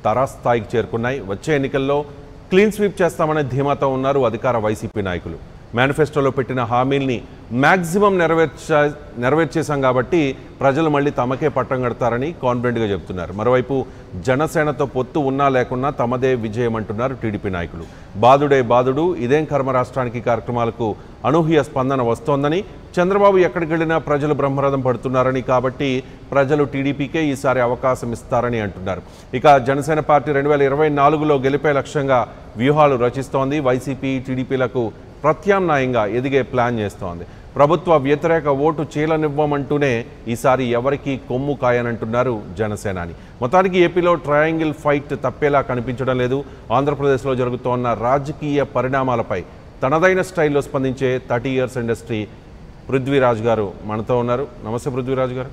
తారాస్థాయికి చేరుకున్నాయి వచ్చే ఎన్నికల్లో క్లీన్ స్వీప్ చేస్తామనే ధీమాతో ఉన్నారు అధికార వైసీపీ నాయకులు మేనిఫెస్టోలో పెట్టిన హామీల్ని మ్యాక్సిమం నెరవేర్చ నెరవేర్చేశాం కాబట్టి ప్రజలు మళ్ళీ తమకే పట్టం కడతారని కాన్ఫిడెంట్గా చెప్తున్నారు మరోవైపు జనసేనతో పొత్తు ఉన్నా లేకున్నా తమదే విజయం అంటున్నారు టీడీపీ నాయకులు బాదుడే బాదుడు ఇదేం కర్మ రాష్ట్రానికి కార్యక్రమాలకు అనూహ్య స్పందన వస్తోందని చంద్రబాబు ఎక్కడికి వెళ్ళినా ప్రజలు బ్రహ్మరథం పడుతున్నారని కాబట్టి ప్రజలు టీడీపీకే ఈసారి అవకాశం ఇస్తారని అంటున్నారు ఇక జనసేన పార్టీ రెండు వేల ఇరవై నాలుగులో గెలిపే లక్ష్యంగా వ్యూహాలు రచిస్తోంది వైసీపీ టీడీపీలకు ప్రత్యామ్నాయంగా ఎదిగే ప్లాన్ చేస్తోంది ప్రభుత్వ వ్యతిరేక ఓటు చీలనివ్వమంటూనే ఈసారి ఎవరికి కొమ్ము కాయనంటున్నారు జనసేనాని మొత్తానికి ఏపీలో ట్రయాంగిల్ ఫైట్ తప్పేలా కనిపించడం లేదు ఆంధ్రప్రదేశ్లో జరుగుతోన్న రాజకీయ పరిణామాలపై తనదైన స్టైల్లో స్పందించే థర్టీ ఇయర్స్ ఇండస్ట్రీ పృథ్వీరాజ్ గారు మనతో ఉన్నారు నమస్తే పృథ్వీరాజ్ గారు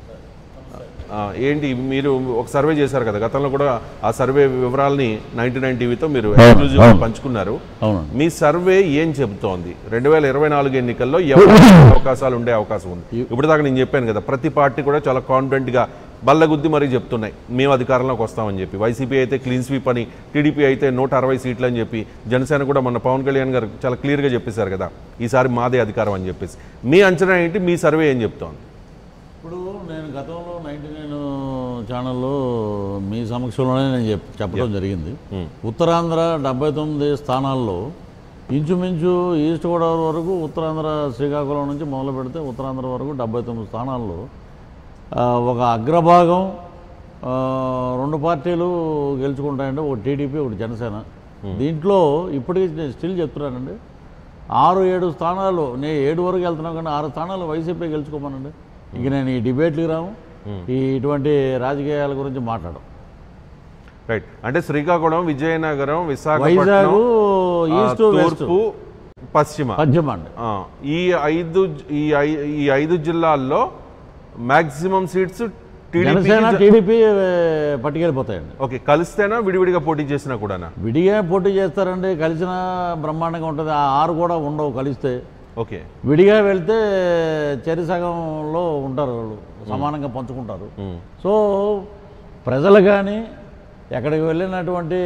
ఆ, ఏంటి మీరు ఒక సర్వే చేశారు కదా గతంలో కూడా ఆ సర్వే వివరాలని నైన్టీ నైన్ టీవీతో మీరు ఎక్స్క్లూజివ్గా పంచుకున్నారు అవునండి మీ సర్వే ఏం చెబుతోంది రెండు వేల ఇరవై నాలుగు ఎన్నికల్లో ఎవరు అవకాశాలు ఉండే అవకాశం ఉంది ఇప్పుడు దాకా నేను చెప్పాను కదా ప్రతి పార్టీ కూడా చాలా కాన్ఫిడెంట్ గా బల్లగుద్ది మరీ చెప్తున్నాయి మేము అధికారంలోకి వస్తామని చెప్పి వైసీపీ అయితే క్లీన్ స్వీప్ అని టీడీపీ అయితే నూట అరవై సీట్లు అని చెప్పి జనసేన కూడా మన పవన్ కళ్యాణ్ గారు చాలా క్లియర్గా చెప్పేశారు కదా ఈసారి మాదే అధికారం అని చెప్పేసి మీ అంచనా ఏంటి మీ సర్వే ఏం చెప్తోంది ఇప్పుడు నేను గతంలో నైన్టీ నైన్ ఛానల్లో మీ సమక్షంలోనే నేను చెప్ చెప్పడం జరిగింది ఉత్తరాంధ్ర డెబ్బై తొమ్మిది స్థానాల్లో ఇంచుమించు ఈస్ట్ గోదావరి వరకు ఉత్తరాంధ్ర శ్రీకాకుళం నుంచి మొదలు పెడితే ఉత్తరాంధ్ర వరకు డెబ్బై తొమ్మిది స్థానాల్లో ఆ, ఒక అగ్రభాగం ఆ, రెండు పార్టీలు గెలుచుకుంటాయండి ఒకటి టీడీపీ ఒకటి జనసేన దీంట్లో ఇప్పటికీ నేను స్టిల్ చెప్తున్నానండి ఆరు ఏడు స్థానాలు నేను ఏడు వరకు వెళ్తున్నాం కానీ ఆరు స్థానాలు వైసీపీ గెలుచుకోమనండి ఇంక నేను ఈ డిబేట్లకు రాము ఈ ఇటువంటి రాజకీయాల గురించి మాట్లాడం రైట్ అంటే శ్రీకాకుళం విజయనగరం వైజాగ్ విశాఖపట్నం ఆ, ఈస్ట్ వెస్ట్ తూర్పు పశ్చిమ పశ్చిమ అండి ఆ, ఈ ఐదు ఈ ఐ- ఈ ఐదు జిల్లాల్లో maximum seats Janasena TDP TDP పట్టుకెళ్ళిపోతాయండి ఓకే కలిస్తేనా విడివిడిగా పోటీ చేసినా కూడానా విడిగా పోటీ చేస్తారండి కలిసిన బ్రహ్మాండంగా ఉంటుంది ఆ ఆరు కూడా ఉండవు కలిస్తే ఓకే విడిగా వెళ్తే చెరి సగంలో ఉంటారు వాళ్ళు సమానంగా పంచుకుంటారు ఉమ్, సో ప్రజలు కానీ ఎక్కడికి వెళ్ళినటువంటి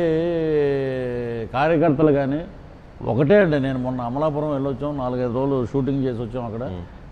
కార్యకర్తలు కానీ ఒకటే అండి నేను మొన్న అమలాపురం వెళ్ళొచ్చాం నాలుగైదు రోజులు షూటింగ్ చేసి వచ్చాం అక్కడ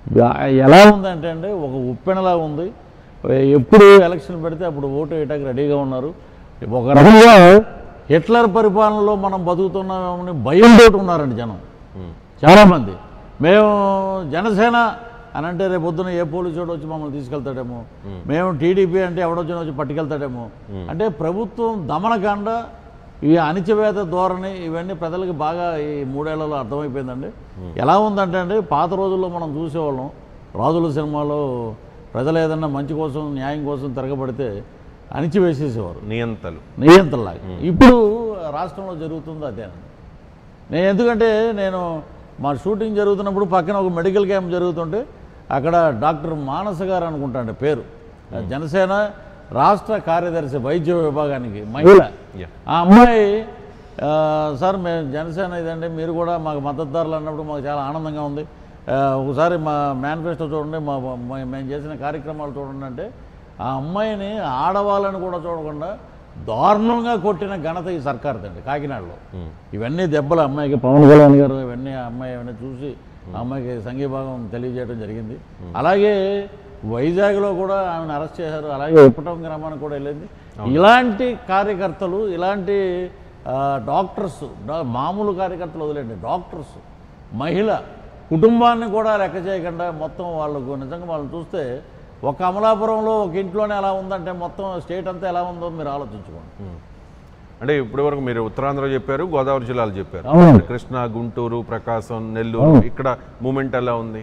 ఎలా ఉందంటే అండి ఒక ఉప్పెనలా ఉంది ఎప్పుడు ఎలక్షన్ పెడితే అప్పుడు ఓటు వేయడానికి రెడీగా ఉన్నారు ఒక రకంగా హిట్లర్ పరిపాలనలో మనం బతుకుతున్నామని భయంతో ఉన్నారండి జనం ఉమ్, చాలామంది మేము జనసేన అని అంటే రేపు పొద్దున ఏ పోలీసు వాడు వచ్చి మమ్మల్ని తీసుకెళ్తాడేమో మేము టీడీపీ అంటే ఎవడొచ్చినా వచ్చి పట్టుకెళ్తాడేమో అంటే ప్రభుత్వం దమనకాండ ఈ అణిచివేత ధోరణి ఇవన్నీ ప్రజలకి బాగా ఈ మూడేళ్లలో అర్థమైపోయిందండి ఎలా ఉందంటే అండి పాత రోజుల్లో మనం చూసేవాళ్ళం రాజుల సినిమాలో ప్రజలు ఏదన్నా మంచి కోసం న్యాయం కోసం తిరగబడితే అణిచివేసేసేవారు నియంతలు నియంత్రణలాగా ఇప్పుడు రాష్ట్రంలో జరుగుతుంది అదేనండి నేను ఎందుకంటే నేను మా షూటింగ్ జరుగుతున్నప్పుడు పక్కన ఒక మెడికల్ క్యాంప్ జరుగుతుంటే అక్కడ డాక్టర్ మానస గారు అనుకుంటాండి పేరు జనసేన రాష్ట్ర కార్యదర్శి వైద్య విభాగానికి మహిళ Yeah. ఆ అమ్మాయి ఆ, సార్ మేము జనసేన ఇదండి మీరు కూడా మాకు మద్దతుదారులు అన్నప్పుడు మాకు చాలా ఆనందంగా ఉంది ఆ, ఒకసారి మా మేనిఫెస్టో చూడండి మా మా- మేము చేసిన కార్యక్రమాలు చూడండి అంటే ఆ అమ్మాయిని ఆడవాళ్ళని కూడా చూడకుండా దారుణంగా కొట్టిన ఘనత ఈ సర్కార్దండి కాకినాడలో ఇవన్నీ దెబ్బలు అమ్మాయికి పవన్ కళ్యాణ్ గారు ఇవన్నీ ఆ అమ్మాయి ఇవన్నీ చూసి ఆ అమ్మాయికి సంఘీభాగం తెలియజేయడం జరిగింది అలాగే వైజాగ్లో కూడా ఆమెను అరెస్ట్ చేశారు అలాగే ఇప్పటం గ్రామానికి కూడా వెళ్ళింది ఇలాంటి కార్యకర్తలు ఇలాంటి ఆ, డాక్టర్స్ డా- మామూలు కార్యకర్తలు వదిలేండి డాక్టర్స్ మహిళ కుటుంబాన్ని కూడా లెక్క చేయకుండా మొత్తం వాళ్ళకు నిజంగా వాళ్ళని చూస్తే ఒక అమలాపురంలో ఒక ఇంట్లోనే ఎలా ఉందంటే మొత్తం స్టేట్ అంతా ఎలా ఉందో మీరు ఆలోచించుకోండి అంటే ఇప్పటి వరకు మీరు ఉత్తరాంధ్ర చెప్పారు గోదావరి జిల్లాలు చెప్పారు అవునండి. కృష్ణా గుంటూరు ప్రకాశం నెల్లూరు ఇక్కడ మూమెంట్ ఎలా ఉంది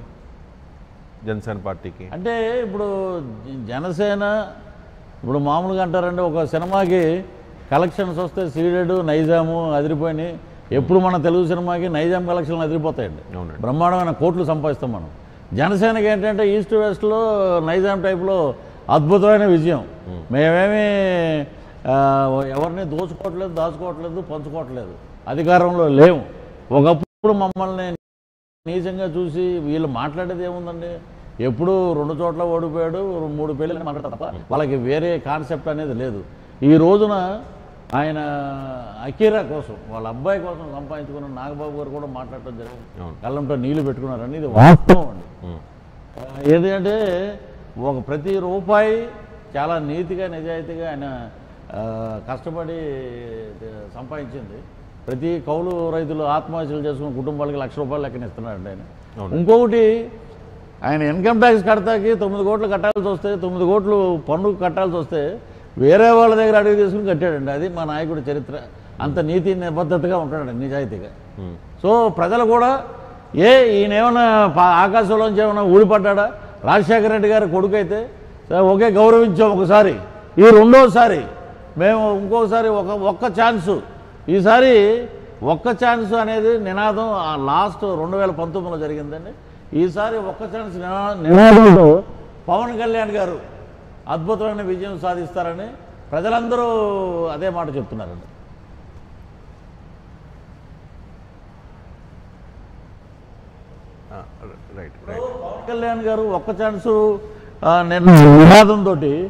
జనసేన పార్టీకి అంటే ఇప్పుడు జ- జనసేన ఇప్పుడు మామూలుగా అంటారంటే ఒక సినిమాకి కలెక్షన్స్ వస్తే సీడెడ్ నైజాము అదిరిపోయినాయి ఎప్పుడు మన తెలుగు సినిమాకి నైజాం కలెక్షన్లు అదిరిపోతాయండి అవునండి. బ్రహ్మాండమైన కోట్లు సంపాదిస్తాం మనం జనసేనకి ఏంటంటే ఈస్ట్ వెస్ట్లో నైజాం టైప్లో అద్భుతమైన విజయం మేమేమి ఆ, ఎవరిని దోచుకోవట్లేదు దాచుకోవట్లేదు పంచుకోవట్లేదు అధికారంలో లేవు ఒకప్పుడు మమ్మల్ని నీచంగా చూసి వీళ్ళు మాట్లాడేది ఏముందండి ఎప్పుడు రెండు చోట్ల ఓడిపోయాడు మూడు పెళ్ళి మాట్లాడతారు తప్ప వాళ్ళకి వేరే కాన్సెప్ట్ అనేది లేదు ఈ రోజున ఆయన అకీరా కోసం వాళ్ళ అబ్బాయి కోసం సంపాదించుకున్న నాగబాబు గారు కూడా మాట్లాడటం జరిగింది అవును. కళ్ళంతో నీళ్లు పెట్టుకున్నారని ఇది వాస్తవం అండి ఉమ్, ఏదంటే ఒక ప్రతి రూపాయి చాలా నీతిగా నిజాయితీగా ఆయన ఆ, కష్టపడి సంపాదించింది ప్రతి కౌలు రైతులు ఆత్మహత్యలు చేసుకున్న కుటుంబాలకి లక్ష రూపాయలు లెక్కన ఇస్తున్నాడు ఆయన అవును. ఇంకొకటి ఆయన ఇన్కమ్ ట్యాక్స్ కడతాకి తొమ్మిది కోట్లు కట్టాల్సి వస్తే తొమ్మిది కోట్లు పన్ను కట్టాల్సి వస్తే వేరే వాళ్ళ దగ్గర అడిగి తీసుకుని కట్టాడండి అది మా నాయకుడి చరిత్ర అంత నీతి నిబద్ధతగా ఉంటాడు నిజాయితీగా ఉమ్, సో ప్రజలు కూడా ఏ ఈయన ఏమైనా పా- ఆకాశంలోంచి ఏమైనా ఊడిపడ్డా రాజశేఖర రెడ్డి గారి కొడుకు అయితే సరే, ఒకే గౌరవించాం ఒకసారి ఈ రెండోసారి మేము ఇంకోసారి ఒక ఒక్క ఛాన్సు ఈసారి ఒక్క ఛాన్స్ అనేది నినాదం ఆ లాస్ట్ రెండు వేల పంతొమ్మిదిలో జరిగిందండి ఈసారి ఒక్క ఛాన్స్ నినా- నినాదంతో పవన్ కళ్యాణ్ గారు అద్భుతమైన విజయం సాధిస్తారని ప్రజలందరూ అదే మాట చెప్తున్నారండి ఆ, రైట్ రైట్ పవన్ కళ్యాణ్ గారు ఒక్క ఛాన్సు ఆ, నిన్న నినాదంతో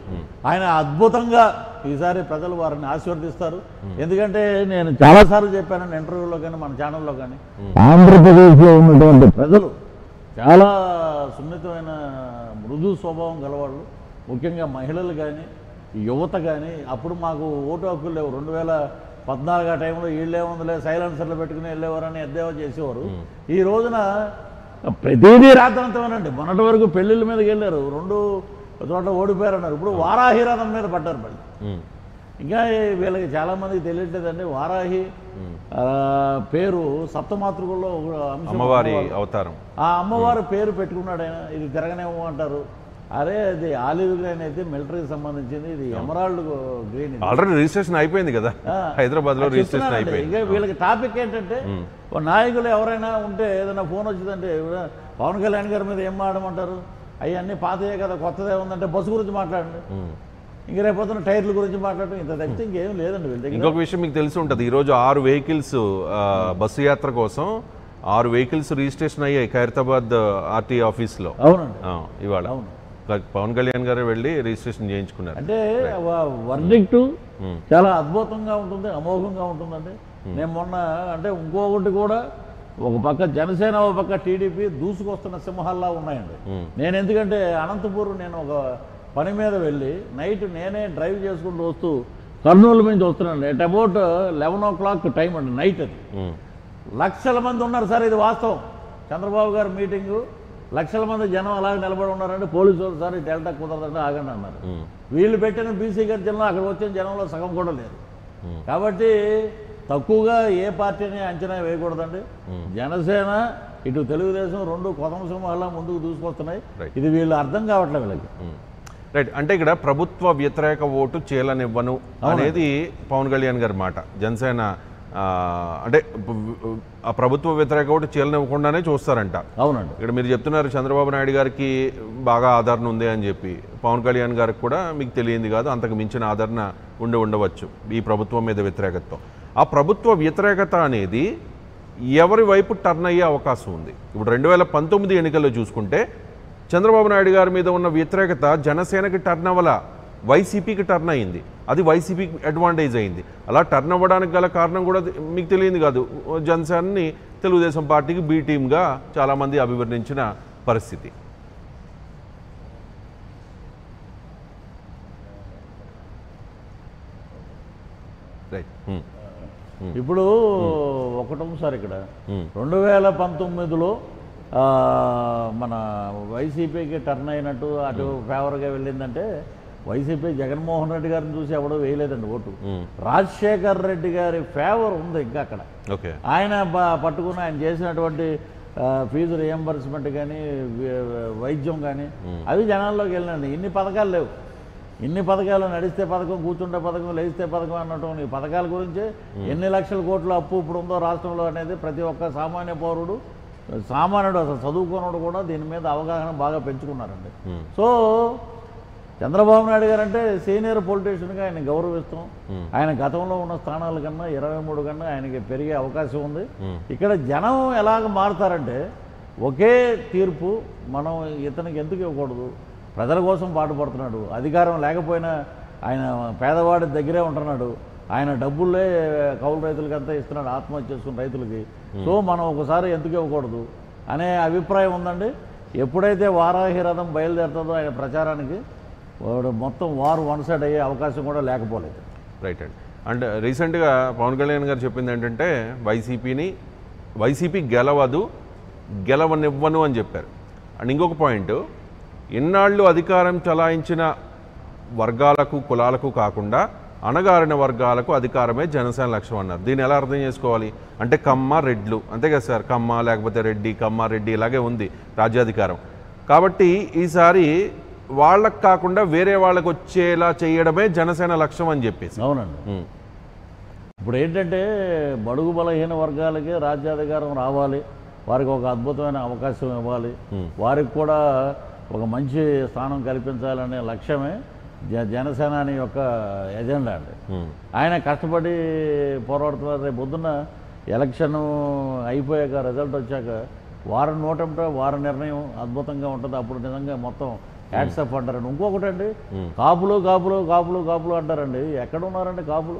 ఆయన అద్భుతంగా ఈసారి ప్రజలు వారిని ఆశీర్వదిస్తారు ఎందుకంటే నేను చాలాసార్లు చెప్పాను ఇంటర్వ్యూలో కానీ మన ఛానల్లో కానీ ఆంధ్రప్రదేశ్లో ఉన్నటువంటి ప్రజలు చాలా సున్నితమైన మృదు స్వభావం గలవాళ్ళు ముఖ్యంగా మహిళలు కానీ యువత కానీ అప్పుడు మాకు ఓటు హక్కులు లేవు రెండు వేల పద్నాలుగు ఆ టైంలో వీళ్ళేముందిలే సైలెన్సర్లు పెట్టుకుని వెళ్ళేవారని ఎద్దేవా చేసేవారు ఈ రోజున ప్రతిదీ రాద్ధాంతమేనండి మొన్నటి వరకు పెళ్లిళ్ళ మీదకి వెళ్ళారు రెండు చోట్ల ఓడిపోయారన్నారు ఇప్పుడు వారాహి రథం మీద పడ్డారు మళ్ళీ ఉమ్, ఇంకా వీళ్ళకి చాలా మందికి తెలియట్లేదండి వారాహి ఆ, పేరు సప్తమాతృకుల్లో ఒక అంశం అమ్మవారి అమ్మవారు. అవతారం ఆ అమ్మవారు పేరు పెట్టుకున్నాడు ఆయన ఇది తిరగనేమో అంటారు అరే అది ఆలివ్ గ్రీన్ అయితే మిలిటరీకి సంబంధించింది ఇది ఎమరాల్డ్ గ్రీన్ ఇది. ఆల్రెడీ రిజిస్ట్రేషన్ అయిపోయింది కదా ఆ, హైదరాబాద్ లో అది రిజిస్ట్రేషన్ చెప్తున్నానండి. అయిపోయింది ఇంకా వీళ్ళకి టాపిక్ ఏంటంటే ఓ నాయకులు ఎవరైనా ఉంటే ఏదైనా ఫోన్ వచ్చిందంటే "ఇవ్వ- పవన్ కళ్యాణ్ గారి మీద ఏం మాడమంటారు అవన్నీ పాతయే కదా కొత్తదే ఉందంటే బస్సు గురించి మాట్లాడండి ఉమ్. ఇంక రేపొద్దున టైర్ల గురించి మాట్లాడటం ఇంత తప్పితే ఇంకేం లేదండి వీళ్ళ దగ్గర ఇంకొక విషయం మీకు తెలిసి ఉంటుంది ఈరోజు ఆరు వెహికల్స్ బస్సు యాత్ర కోసం ఆరు వెహికల్స్ రిజిస్ట్రేషన్ అయ్యాయి ఖైరతాబాద్ ఆర్టీ ఆఫీస్లో అవునండి ఆ, ఇవాళ అవును. పవన్ కళ్యాణ్ గారు వెళ్ళి రిజిస్ట్రేషన్ చేయించుకున్నారు అంటే వర్డిక్టు Hmm. చాలా అద్భుతంగా ఉంటుంది అమోఘంగా ఉంటుందండి నేను మొన్న అంటే ఇంకొకటి కూడా ఒక పక్క జనసేన ఒక పక్క టీడీపీ దూసుకొస్తున్న సింహాల్లా ఉన్నాయండి Hmm. నేను ఎందుకంటే అనంతపూర్ నేను ఒక పని మీద వెళ్ళి నైట్ నేనే డ్రైవ్ చేసుకుంటూ వస్తూ కర్నూలు నుంచి వస్తున్నాను at about eleven o'clock time అండి నైట్ అది ఉమ్, లక్షల మంది ఉన్నారు సార్ ఇది వాస్తవం చంద్రబాబు గారు మీటింగు లక్షల మంది జనం అలాగే నిలబడి ఉన్నారంటే పోలీసు వాళ్ళు సార్ ఈ డెల్టా కుదరదంటే ఆగండి అన్నారు ఉమ్, వీళ్ళు పెట్టిన బీసీ గర్జనలో అక్కడ వచ్చిన జనంలో సగం కూడా లేదు Hmm. కాబట్టి తక్కువగా ఏ పార్టీని అంచనా వేయకూడదండి జనసేన ఇటు తెలుగుదేశం రెండు కొత్త సింహాల ముందుకు దూసుకొస్తున్నాయి Right. ఇది వీళ్ళు అర్థం కావట్లేదు వీళ్ళకి ఉమ్. రైట్ అంటే ఇక్కడ ప్రభుత్వ వ్యతిరేక ఓటు చేయలనివ్వను అనేది పవన్ కళ్యాణ్ గారి మాట జనసేన ఆ, అంటే ఆ ప్రభుత్వ వ్యతిరేక ఓటు చేయలనివ్వకుండానే చూస్తారంట అవునండి ఇక్కడ మీరు చెప్తున్నారు చంద్రబాబు నాయుడు గారికి బాగా ఆదరణ ఉంది అని చెప్పి పవన్ కళ్యాణ్ గారికి కూడా మీకు తెలియంది కాదు అంతకు మించిన ఆదరణ ఉండి ఉండవచ్చు ఈ ప్రభుత్వం మీద వ్యతిరేకతతో ఆ ప్రభుత్వ వ్యతిరేకత అనేది ఎవరి వైపు టర్న్ అయ్యే అవకాశం ఉంది ఇప్పుడు రెండు వేల పంతొమ్మిది ఎన్నికల్లో చూసుకుంటే చంద్రబాబు నాయుడు గారి మీద ఉన్న వ్యతిరేకత జనసేనకి టర్న్ అవ్వాల వైసీపీకి టర్న్ అయింది అది వైసీపీకి అడ్వాంటేజ్ అయింది అలా టర్న్ అవ్వడానికి గల కారణం కూడా మీకు తెలియదు కాదు జనసేనని తెలుగుదేశం పార్టీకి బి టీమ్గా చాలామంది అభివర్ణించిన పరిస్థితి రైట్ హ్మ్. ఇప్పుడు ఒకటం సార్ ఇక్కడ Hmm. రెండు వేల పంతొమ్మిదిలో ఆ, మన వైసీపీకి టర్న్ అయినట్టు అటు ఫేవర్గా వెళ్ళిందంటే వైసీపీ జగన్మోహన్ రెడ్డి గారిని చూసి ఎవడో వేయలేదండి ఓటు Hmm. రాజశేఖర్ రెడ్డి గారి ఫేవర్ ఉంది ఇంకా అక్కడ ఓకే ఆయన బ- పట్టుకుని ఆయన చేసినటువంటి ఆ, ఫీజు రియంబర్స్మెంట్ కానీ వైద్యం కానీ అవి జనాల్లోకి వెళ్ళినండి ఇన్ని పథకాలు లేవు ఇన్ని పథకాలు నడిస్తే పథకం కూర్చుంటే పథకం లేస్తే పథకం అన్నట్టు ఈ పథకాల గురించి ఎన్ని లక్షల కోట్ల అప్పు ఇప్పుడు ఉందో రాష్ట్రంలో అనేది ప్రతి ఒక్క సామాన్య పౌరుడు సామాన్యుడు అసలు చదువుకున్నోడు కూడా దీని మీద అవగాహన బాగా పెంచుకున్నారండి Hmm. సో చంద్రబాబు నాయుడు గారు అంటే సీనియర్ పొలిటీషియన్గా ఆయన గౌరవిస్తాం ఆయన గతంలో ఉన్న స్థానాల కన్నా ఇరవై మూడు కన్నా ఆయనకి పెరిగే అవకాశం ఉంది Hmm. ఇక్కడ జనం ఎలాగ మారుతారంటే ఒకే తీర్పు మనం ఇతనికి ఎందుకు ఇవ్వకూడదు ప్రజల కోసం పాటుపడుతున్నాడు అధికారం లేకపోయినా ఆయన పేదవాడి దగ్గరే ఉంటున్నాడు ఆయన డబ్బులే కౌలు రైతులకి అంతా ఇస్తున్నాడు ఆత్మహత్య చేసుకున్న రైతులకి సో మనం ఒకసారి ఎందుకు ఇవ్వకూడదు అనే అభిప్రాయం ఉందండి ఎప్పుడైతే వారాహి రథం బయలుదేరుతుందో ఆయన ప్రచారానికి వాడు మొత్తం వారు వన్ సైడ్ అయ్యే అవకాశం కూడా లేకపోలేదు రైట్ అండి అండ్ రీసెంట్గా పవన్ కళ్యాణ్ గారు చెప్పింది ఏంటంటే వైసీపీని వైసీపీ గెలవదు గెలవనివ్వను అని చెప్పారు అండ్ ఇంకొక పాయింట్ ఇన్నాళ్ళు అధికారం చలాయించిన వర్గాలకు కులాలకు కాకుండా అణగారిన వర్గాలకు అధికారమే జనసేన లక్ష్యం అన్నారు దీన్ని ఎలా అర్థం చేసుకోవాలి అంటే కమ్మ రెడ్లు అంతే కదా సార్ కమ్మ లేకపోతే రెడ్డి కమ్మ రెడ్డి ఇలాగే ఉంది రాజ్యాధికారం కాబట్టి ఈసారి వాళ్ళకు కాకుండా వేరే వాళ్ళకు వచ్చేలా చేయడమే జనసేన లక్ష్యం అని చెప్పేసి అవునండి ఉమ్, ఇప్పుడు ఏంటంటే బడుగు బలహీన వర్గాలకి రాజ్యాధికారం రావాలి వారికి ఒక అద్భుతమైన అవకాశం ఇవ్వాలి వారికి కూడా ఒక మంచి స్థానం కల్పించాలనే లక్ష్యమే జ జనసేనాని యొక్క ఎజెండా అండి ఉమ్, ఆయన కష్టపడి పోరాడుతున్నారు రేపు పొద్దున్న ఎలక్షన్ అయిపోయాక రిజల్ట్ వచ్చాక వారం నోటంట వారి నిర్ణయం అద్భుతంగా ఉంటుంది అప్పుడు నిజంగా మొత్తం హ్యాట్సప్ అంటారండి ఇంకొకటి అండి కాపులు కాపులు కాపులు కాపులు అంటారండి ఎక్కడ ఉన్నారండి కాపులు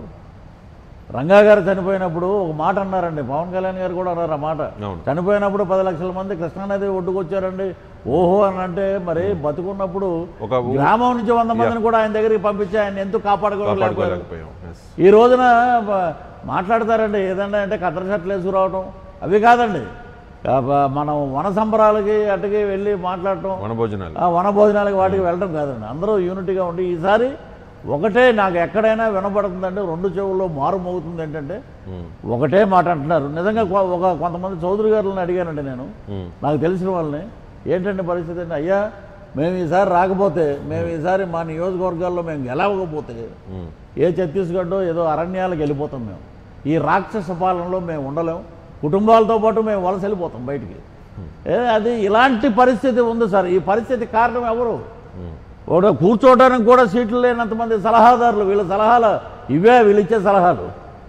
రంగా గారు చనిపోయినప్పుడు ఒక మాట అన్నారండి పవన్ కళ్యాణ్ గారు కూడా అన్నారు ఆ మాట అవును. చనిపోయినప్పుడు పది లక్షల మంది కృష్ణానది ఒడ్డుకొచ్చారండి ఓహో అని అంటే మరి బతుకున్నప్పుడు ఒక ఊ- గ్రామం నుంచి వంద మందిని కూడా ఆయన దగ్గరికి పంపించి ఆయన ఎందుకు కాపాడుకోలేకపోయారు కాపాడుకోలేకపోయాం Yes. ఈ రోజున బ- మాట్లాడతారండి ఏదన్నా అంటే కత్తెర షర్ట్లు వేసుకురావడం అవి కాదండి ఆ బ- మనం వన సంబరాలకి అటుకి వెళ్ళి మాట్లాడటం వనభోజనాలు ఆ వన భోజనాలకి వాటికి వెళ్ళడం కాదండి అందరూ యూనిటీగా ఉండి ఈసారి ఒకటే నాకు ఎక్కడైనా వినపడుతుందంటే రెండు చెవుల్లో మారు మోగుతుంది ఏంటంటే ఉమ్, ఒకటే మాట అంటున్నారు నిజంగా కొ- ఒక కొంతమంది చౌదరి గారులను అడిగానండి నేను ఉమ్, నాకు తెలిసిన వాళ్ళని ఏంటంటే పరిస్థితి అంటే అయ్యా మేము ఈసారి రాకపోతే మేము ఈసారి మా నియోజకవర్గాల్లో మేము గెలవకపోతే ఉమ్, ఏ ఛత్తీస్గఢ్ ఏదో అరణ్యాలకు వెళ్ళిపోతాం మేము ఈ రాక్షస పాలనలో మేము ఉండలేం కుటుంబాలతో పాటు మేము వలస వెళ్ళిపోతాం బయటికి ఏ అది ఇలాంటి పరిస్థితి ఉంది సార్ ఈ పరిస్థితి కారణం ఎవరు ఉమ్, ఒకడు కూర్చోవడానికి కూడా సీట్లు లేనంతమంది సలహాదారులు వీళ్ళ సలహాలు ఇవే వీళ్ళు ఇచ్చే సలహాలు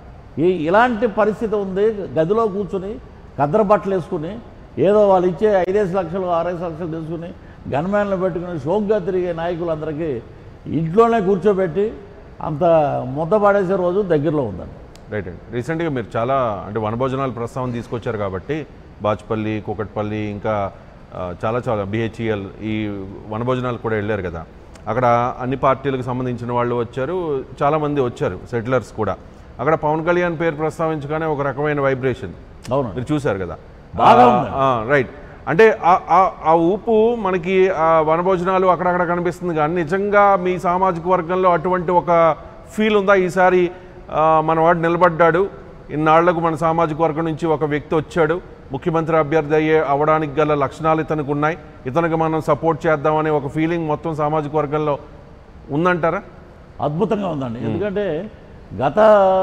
ఈ ఇలాంటి పరిస్థితి ఉంది గదిలో కూర్చుని కద్దర బట్టలు వేసుకుని ఏదో వాళ్ళు ఇచ్చే ఐదేసి లక్షలు ఆరేసి లక్షలు తీసుకుని గన్మ్యాన్లు పెట్టుకుని షోక్గా తిరిగే నాయకులందరికీ ఇంట్లోనే కూర్చోబెట్టి అంత ముద్ద పడేసే రోజు దగ్గరలో ఉందండి రైట్ అండి రీసెంట్గా మీరు చాలా అంటే వనభోజనాల ప్రస్తావన తీసుకొచ్చారు కాబట్టి బాచ్పల్లి కూకట్పల్లి ఇంకా ఆ, చాలా చాలా బిహెచ్ఈఎల్ ఈ వనభోజనాలు కూడా వెళ్ళారు కదా అక్కడ అన్ని పార్టీలకు సంబంధించిన వాళ్ళు వచ్చారు చాలామంది వచ్చారు సెటిలర్స్ కూడా అక్కడ పవన్ కళ్యాణ్ పేరు ప్రస్తావించగానే ఒక రకమైన వైబ్రేషన్ అవునండి మీరు చూశారు కదా బాగా ఆ, ఉంది. ఆ, రైట్ అంటే ఆ- ఆ- ఆ ఊపు మనకి ఆ వనభోజనాలు అక్కడక్కడ కనిపిస్తుంది కానీ నిజంగా మీ సామాజిక వర్గంలో అటువంటి ఒక ఫీల్ ఉందా ఈసారి ఆ, మన వాడు నిలబడ్డాడు ఇన్నాళ్లకు మన సామాజిక వర్గం నుంచి ఒక వ్యక్తి వచ్చాడు ముఖ్యమంత్రి అభ్యర్థి అయ్యే అవడానికి గల లక్షణాలు ఇతనికి ఉన్నాయి ఇతనికి మనం సపోర్ట్ చేద్దామనే ఒక ఫీలింగ్ మొత్తం సామాజిక వర్గంలో ఉందంటారా అద్భుతంగా ఉందండి ఎందుకంటే గత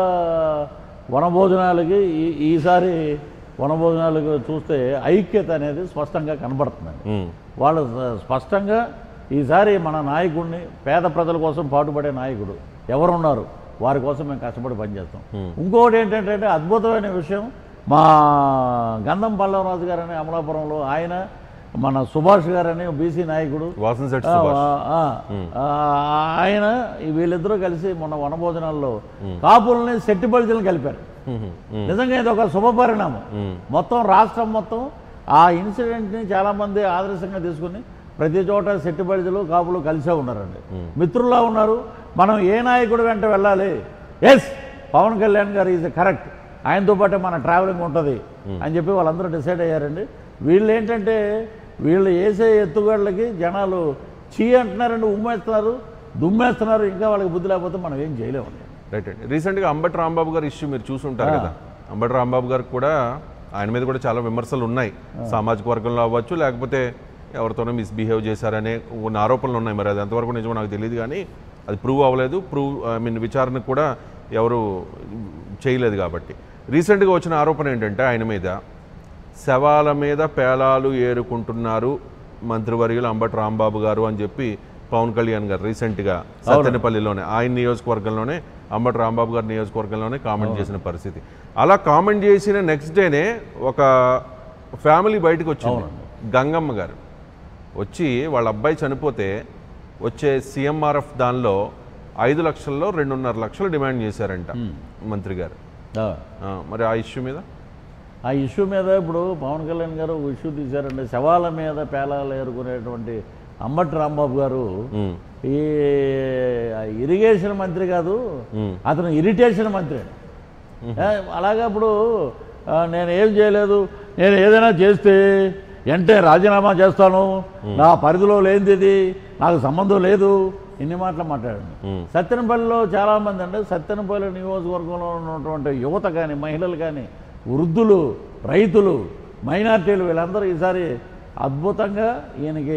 వనభోజనాలకి ఈ- ఈసారి వనభోజనాలకు చూస్తే ఐక్యత అనేది స్పష్టంగా కనబడుతుందండి ఉమ్, వాళ్ళు స- స్పష్టంగా ఈసారి మన నాయకుడిని పేద ప్రజల కోసం పాటుపడే నాయకుడు ఎవరున్నారు వారి కోసం మేము కష్టపడి పనిచేస్తాం ఇంకొకటి ఏంటంటే అద్భుతమైన విషయం మా గంధం పల్లవరాజు గారని అమలాపురంలో ఆయన మన సుభాష్ గారని బీసీ నాయకుడు వాసన్ సెట్ ఆ, సుభాష్ ఆ, ఆ, ఆయన ఈ వీళ్ళిద్దరూ కలిసి మొన్న వనభోజనాల్లో కాపుల్ని సెట్టి బలిజలను కలిపారు ఉమ్, ఉమ్, నిజంగా ఇది ఒక శుభ పరిణామం ఉమ్, మొత్తం రాష్ట్రం మొత్తం ఆ ఇన్సిడెంట్ని చాలామంది ఆదర్శంగా తీసుకుని ప్రతి చోట సెట్టి బలిజలు కాపులు కలిసే ఉన్నారండి మిత్రుల్లా ఉన్నారు మనం ఏ నాయకుడు వెంట వెళ్ళాలి ఎస్ పవన్ కళ్యాణ్ గారు ఈజ్ కరెక్ట్ ఆయనతో పాటే మన ట్రావెలింగ్ ఉంటుంది అని చెప్పి వాళ్ళందరూ డిసైడ్ అయ్యారండి వీళ్ళు ఏంటంటే వీళ్ళు వేసే ఎత్తుగడలకి జనాలు చీ అంటున్నారండి ఉమ్మేస్తున్నారు దుమ్మేస్తున్నారు ఇంకా వాళ్ళకి బుద్ధి లేకపోతే మనం ఏం చేయలేమండి రైట్ అండి రీసెంట్గా అంబటి రాంబాబు గారి ఇష్యూ మీరు చూసుంటారు కదా అంబటి రాంబాబు గారికి కూడా ఆయన మీద కూడా చాలా విమర్శలు ఉన్నాయి సామాజిక వర్గంలో అవ్వచ్చు లేకపోతే ఎవరితోనో మిస్బిహేవ్ చేశారనే కొన్ని ఆరోపణలు ఉన్నాయి మరి అది ఎంతవరకు నిజమో నాకు తెలియదు కానీ అది ప్రూవ్ అవ్వలేదు ప్రూవ్ ఐ మీన్ విచారణకు కూడా ఎవరు చేయలేదు కాబట్టి రీసెంట్గా వచ్చిన ఆరోపణ ఏంటంటే ఆయన మీద శవాల మీద పేలాలు ఏరుకుంటున్నారు మంత్రివర్యులు అంబటి రాంబాబు గారు అని చెప్పి పవన్ కళ్యాణ్ గారు రీసెంట్గా సత్తెనపల్లిలోనే ఆయన నియోజకవర్గంలోనే అంబటి రాంబాబు గారి నియోజకవర్గంలోనే కామెంట్ చేసిన పరిస్థితి అలా కామెంట్ చేసిన నెక్స్ట్ డేనే ఒక ఫ్యామిలీ బయటకు వచ్చింది గంగమ్మ గారు వచ్చి వాళ్ళ అబ్బాయి చనిపోతే వచ్చే సీఎంఆర్ఎఫ్ దానిలో ఐదు లక్షల్లో రెండున్నర లక్షలు డిమాండ్ చేశారంట మంత్రి గారు ఆ. ఆ, మరి ఆ ఇష్యూ మీద ఆ ఇష్యూ మీద ఇప్పుడు పవన్ కళ్యాణ్ గారు ఒక ఇష్యూ తీశారంటే శవాల మీద పేలాలు ఏరుకునేటువంటి అంబటి రాంబాబు గారు ఉమ్, ఈ ఇరిగేషన్ మంత్రి కాదు ఉమ్, అతను ఇరిటేషన్ మంత్రి ఏ, అలాగా ఇప్పుడు ఆ, నేను ఏం చేయలేదు నేను ఏదైనా చేస్తే వెంటనే రాజీనామా చేస్తాను నా పరిధిలో లేనిది ఇది నాకు సంబంధం లేదు ఇన్ని మాటలు మాట్లాడండి ఉమ్, సత్తెనపల్లిలో చాలామంది అంటే సత్తెనపల్లి నియోజకవర్గంలో ఉన్నటువంటి యువత కానీ మహిళలు కానీ వృద్ధులు రైతులు మైనార్టీలు వీళ్ళందరూ ఈసారి అద్భుతంగా ఈయనకి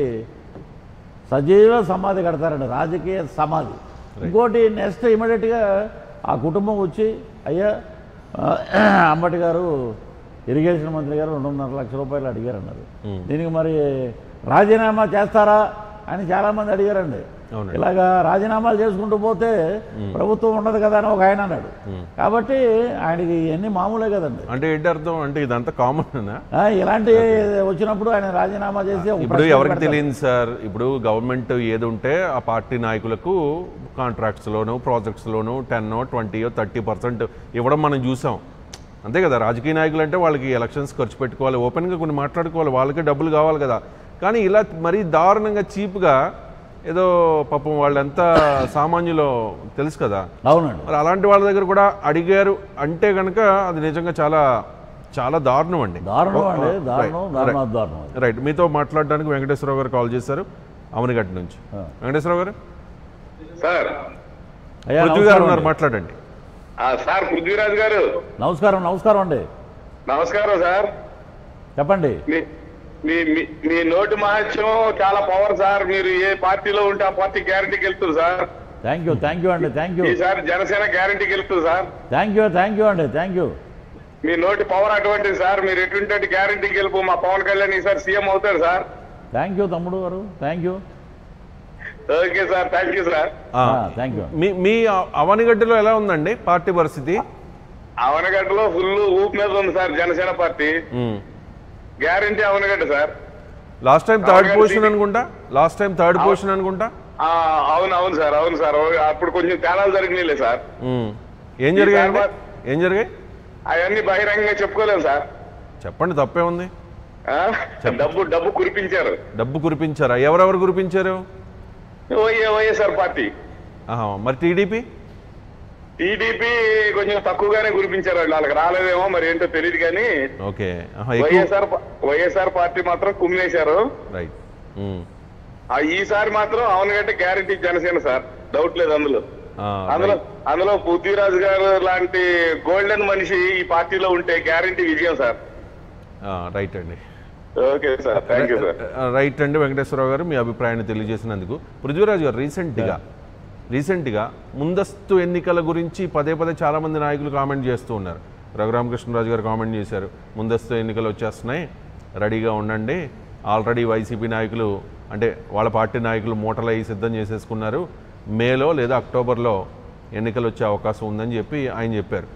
సజీవ సమాధి కడతారండి రాజకీయ సమాధి ఇంకోటి నెక్స్ట్ ఇమీడియట్గా ఆ కుటుంబం వచ్చి అయ్యా ఆ, అంబటి గారు ఇరిగేషన్ మంత్రి గారు రెండున్నర లక్షల రూపాయలు అడిగారన్నారు ఉమ్. దీనికి మరి రాజీనామా చేస్తారా అని చాలామంది అడిగారండి అవునండి. ఇలాగా రాజీనామాలు చేసుకుంటూ పోతే ప్రభుత్వం ఉండదు కదా అని ఒక ఆయన అన్నాడు కాబట్టి ఆయనకి ఇవన్నీ మామూలే కదండి అంటే ఏంటి అర్థం అంటే ఇదంతా కామన్ ఆ, ఇలాంటి వచ్చినప్పుడు ఆయన రాజీనామా చేసి ఒక ఇప్పుడు ప్రశ్న ఎవరికి పెడతారు. తెలియదు సార్ ఇప్పుడు గవర్నమెంట్ ఏది ఉంటే ఆ పార్టీ నాయకులకు కాంట్రాక్ట్స్లోను ప్రాజెక్ట్స్లోను టెన్ ట్వంటీయో థర్టీ పర్సెంట్ ఇవ్వడం మనం చూసాం అంతే కదా రాజకీయ నాయకులు అంటే వాళ్ళకి ఎలక్షన్స్ ఖర్చు పెట్టుకోవాలి ఓపెన్గా కొన్ని మాట్లాడుకోవాలి వాళ్ళకే డబ్బులు కావాలి కదా కానీ ఇలా మరీ దారుణంగా చీప్గా ఏదో పాపం వాళ్ళంతా సామాన్యులో తెలుసు కదా అవునండి మరి అలాంటి వాళ్ళ దగ్గర కూడా అడిగారు అంటే కనుక అది నిజంగా చాలా చాలా దారుణం అండి దారుణం అండి Right, దారుణం right. దారుణం దారుణం అది. రైట్ మీతో మాట్లాడడానికి వెంకటేశ్వరరావు గారు కాల్ చేశారు అమనిగడ్డ నుంచి ఆ. వెంకటేశ్వరరావు గారు సార్ అయ్యా పృథ్వీ గారు నమస్కారం ఉన్నారు అండి. మాట్లాడండి ఆ, సార్ పృథ్వీరాజ్ గారు నమస్కారం నమస్కారం అండి నమస్కారం సార్ చెప్పండి మీ మీ మీ- మీ నోటి మహత్యం చాలా పవర్ సార్ మీరు ఏ పార్టీలో ఉంటే ఆ పార్టీ గ్యారంటీకి వెళ్తుంది sir thank you thank you అండి థ్యాంక్ యూ ఈసారి జనసేన గ్యారంటీకి వెళ్తుంది sir thank you thank you అండి థ్యాంక్ యూ మీ నోటి పవర్ అటువంటిది సార్ మీరు ఎటువంటి గ్యారంటీకి వెళ్ళిపో మా పవన్ కళ్యాణ్ ఈసారి సీఎం అవుతారు సార్ థ్యాంక్ యూ తమ్ముడు గారు thank you okay sir thank you sir ఆ, థ్యాంక్ యూ మీ మీ అవనిగడ్డలో ఎలా ఉందండి పార్టీ పరిస్థితి అవనగడ్డలో ఫుల్ ఊపు మీద ఉంది sir Janasena party guarantee Avanigadda sir last time third Avanigadda position ఇది- అనుకుంటా లాస్ట్ టైం థర్డ్ పొజిషన్ అనుకుంటా ఆ, అవును అవును సార్ అవును సార్ అప్పుడు కొంచెం తేడాలు జరిగినాయిలే సార్ ఉమ్. ఏం జరిగాయండి ఈసారి ఏం జరిగాయి అవన్నీ బహిరంగంగా చెప్పుకోలేము సార్ చెప్పండి తప్పే ఉంది ఆ? డబ్బు డబ్బు కురిపించారు డబ్బు కురిపించారా ఎవరెవరు కురిపించారు ఓఏ వైఎస్ఆర్ పార్టీ ఆహా, మరి టీడీపీ టీడీపీ కొంచెం తక్కువగానే కురిపించారు వాళ్ళు వాళ్ళకి రాలేదేమో మరి ఏంటో తెలియదు కానీ ఓకే ఆహా, ఎక్కువ వైఎస్ఆర్ పా- వైఎస్ఆర్ పార్టీ మాత్రం కుమ్మేశారు రైట్ ఉమ్. ఆ ఈసారి మాత్రం అవునుగంటే గ్యారంటీ జనసేన సార్ డౌట్ లేదు అందులో ఆ, అందులో రైట్. అందులో పృథ్వీరాజు గారు లాంటి గోల్డెన్ మనిషి ఈ పార్టీలో ఉంటే గ్యారంటీ విజయం సార్ ఆ, రైట్ అండి okay sir thank you sir ఆ, రైట్ అండి వెంకటేశ్వరరావు గారు మీ అభిప్రాయాన్ని తెలియజేసినందుకు పృథ్వీరాజు గారు రీసెంట్గా రీసెంట్గా ముందస్తు ఎన్నికల గురించి పదే పదే చాలామంది నాయకులు కామెంట్ చేస్తూ ఉన్నారు రఘురామకృష్ణరాజు గారు కామెంట్ చేశారు ముందస్తు ఎన్నికలు వచ్చేస్తున్నాయి రెడీగా ఉండండి ఆల్రెడీ వైసీపీ నాయకులు అంటే వాళ్ళ పార్టీ నాయకులు మూటలు అయ్యి సిద్ధం చేసేసుకున్నారు మేలో లేదా అక్టోబర్లో ఎన్నికలు వచ్చే అవకాశం ఉందని చెప్పి ఆయన చెప్పారు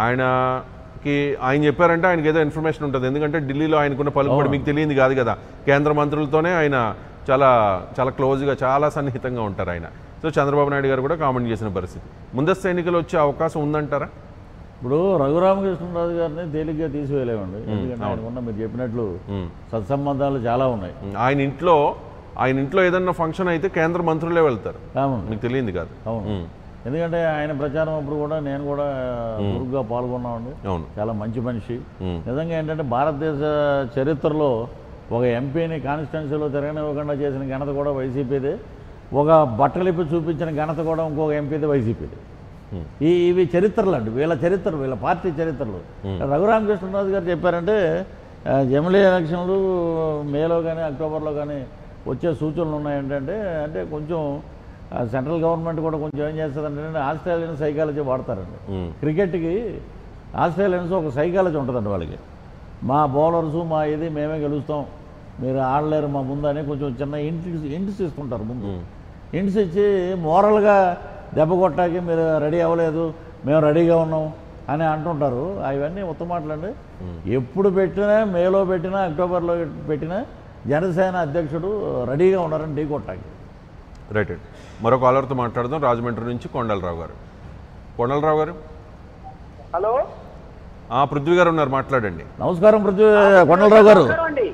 ఆయనకి ఆయన చెప్పారంటే ఆయనకి ఏదో ఇన్ఫర్మేషన్ ఉంటుంది ఎందుకంటే ఢిల్లీలో ఆయనకున్న పలుకుబడి మీకు తెలియంది కాదు కదా కేంద్ర మంత్రులతోనే ఆయన చాలా చాలా క్లోజ్గా చాలా సన్నిహితంగా ఉంటారు ఆయన సో చంద్రబాబు నాయుడు గారు కూడా కామెంట్ చేసిన పరిస్థితి ముందస్తు ఎన్నికలు వచ్చే అవకాశం ఉందంటారా ఇప్పుడు రఘురామకృష్ణరాజు గారిని తేలిగ్గా తీసివేయలేమండి ఎందుకంటే ఆయన ఉన్న మీరు చెప్పినట్లు ఉమ్. సత్సంబంధాలు చాలా ఉన్నాయి ఆయన ఇంట్లో ఆయన ఇంట్లో ఏదన్నా ఫంక్షన్ అయితే కేంద్ర మంత్రులే వెళ్తారు అవును మీకు తెలియంది కాదు అవును ఉమ్. ఎందుకంటే ఆయన ప్రచారం అప్పుడు కూడా నేను కూడా చురుగ్గా పాల్గొన్నామండి అవును చాలా మంచి మనిషి ఉమ్. నిజంగా ఏంటంటే భారతదేశ చరిత్రలో ఒక ఎంపీని కాన్స్టిట్యున్సీలో తిరగనివ్వకుండా చేసిన ఘనత కూడా వైసీపీదే ఒక బట్టలిప్పి చూపించిన ఘనత కూడా ఇంకొక ఎంపీది వైసీపీది Hmm. ఈ ఇవి చరిత్రలు అండి వీళ్ళ చరిత్రలు వీళ్ళ పార్టీ చరిత్రలు రఘురామకృష్ణరాజు గారు చెప్పారంటే ఆ, ఎమ్మెల్యే ఎలక్షన్లు మేలో కానీ అక్టోబర్లో కానీ వచ్చే సూచనలు ఉన్నాయంటే అంటే కొంచెం ఆ, సెంట్రల్ గవర్నమెంట్ కూడా కొంచెం ఏం చేస్తుందంటే ఆస్ట్రేలియన్ సైకాలజీ వాడతారండి ఉమ్. క్రికెట్కి ఆస్ట్రేలియన్స్ ఒక సైకాలజీ ఉంటుందండి వాళ్ళకి మా బౌలర్స్ మా ఇది మేమే గెలుస్తాం మీరు ఆడలేరు మా ముందు అని కొంచెం చిన్న ఇంట్స్ ఇంట్స్ ఇస్తుంటారు ముందు ఇంట్స్ ఇచ్చి మోరల్గా దెబ్బ కొట్టాకి మీరు రెడీ అవ్వలేదు మేము రెడీగా ఉన్నాం అని అంటుంటారు అవన్నీ ఉత్తమ మాటలండి ఎప్పుడు పెట్టినా మేలో పెట్టినా అక్టోబర్లో పెట్టినా జనసేన అధ్యక్షుడు రెడీగా ఉన్నారని ఢీ కొట్టాకి రైట్ అండి మరో కాలర్తో మాట్లాడదాం రాజమండ్రి నుంచి కొండలరావు గారు కొండలరావు గారు హలో ఆ, పృథ్వీ గారు ఉన్నారు మాట్లాడండి నమస్కారం పృథ్వీ కొండలరావు గారు నమస్కారం అండి